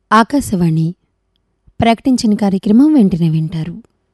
ఆకాశవాణి ప్రకటించిన కార్యక్రమం వెంటనే వింటారు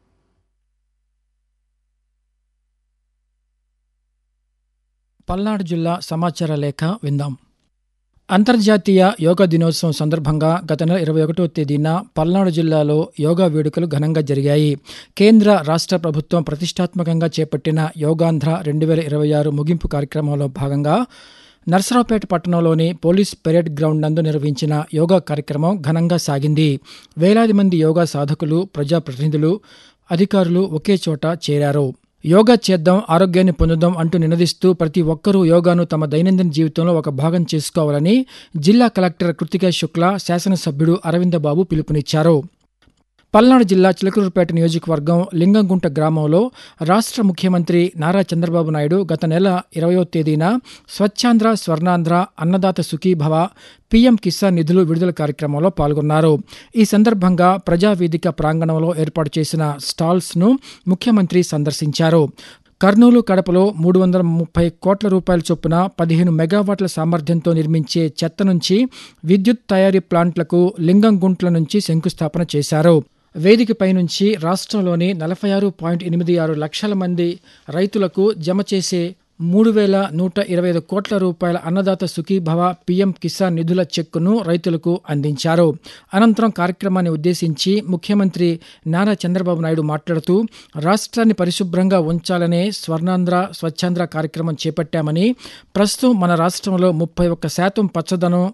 పల్నాడు జిల్లా సమాచార లేఖ విందాం అంతర్జాతీయ యోగా దినోత్సవం సందర్భంగా గత నెల ఇరవై ఒకటో తేదీన పల్నాడు జిల్లాలో యోగా వేడుకలు ఘనంగా జరిగాయి కేంద్ర రాష్ట్ర ప్రభుత్వం ప్రతిష్టాత్మకంగా చేపట్టిన యోగాంధ్ర రెండు వేల ఇరవై ఆరు ముగింపు కార్యక్రమంలో భాగంగా నర్సరావుపేట పట్టణంలోని పోలీస్ పెరేడ్ గ్రౌండ్ నందు నిర్వహించిన యోగా కార్యక్రమం ఘనంగా సాగింది వేలాది మంది యోగా సాధకులు ప్రజాప్రతినిధులు అధికారులు ఒకే చోట చేరారు యోగా చేద్దాం ఆరోగ్యాన్ని పొందుదాం అంటూ నినదిస్తూ ప్రతి ఒక్కరూ యోగాను తమ దైనందిన జీవితంలో ఒక భాగం చేసుకోవాలని జిల్లా కలెక్టర్ కృతికా శుక్లా శాసనసభ్యుడు అరవిందబాబు పిలుపునిచ్చారు పల్నాడు జిల్లా చిలకలూరుపేట నియోజకవర్గం లింగంగుంట గ్రామంలో రాష్ట్ర ముఖ్యమంత్రి నారా చంద్రబాబు నాయుడు గత నెల ఇరవయో తేదీన స్వచ్ఛాంధ్ర స్వర్ణాంధ్ర అన్నదాత సుఖీభవ పీఎం కిసాన్ నిధులు విడుదల కార్యక్రమంలో పాల్గొన్నారు ఈ సందర్భంగా ప్రజావేదిక ప్రాంగణంలో ఏర్పాటు చేసిన స్టాల్స్ను ముఖ్యమంత్రి సందర్శించారు కర్నూలు కడపలో మూడు వందల ముప్పై కోట్ల రూపాయల చొప్పున పదిహేను మెగావాట్ల సామర్థ్యంతో నిర్మించే చెత్త నుంచి విద్యుత్ తయారీ ప్లాంట్లకు లింగంగుంట్ల నుంచి శంకుస్థాపన చేశారు వేదికపై నుంచి రాష్ట్రంలోని నలభై ఆరు పాయింట్ ఎనిమిది ఆరు లక్షల మంది రైతులకు జమ చేసే మూడు వేల నూట ఇరవై ఐదు కోట్ల రూపాయల అన్నదాత సుఖీభవ పీఎం కిసాన్ నిధుల చెక్కును రైతులకు అందించారు అనంతరం కార్యక్రమాన్ని ఉద్దేశించి ముఖ్యమంత్రి నారా చంద్రబాబు నాయుడు మాట్లాడుతూ రాష్ట్రాన్ని పరిశుభ్రంగా ఉంచాలనే స్వర్ణాంధ్ర స్వచ్ఛాంధ్ర కార్యక్రమం చేపట్టామని ప్రస్తుతం మన రాష్ట్రంలో ముప్పై ఒక్క శాతం పచ్చదనం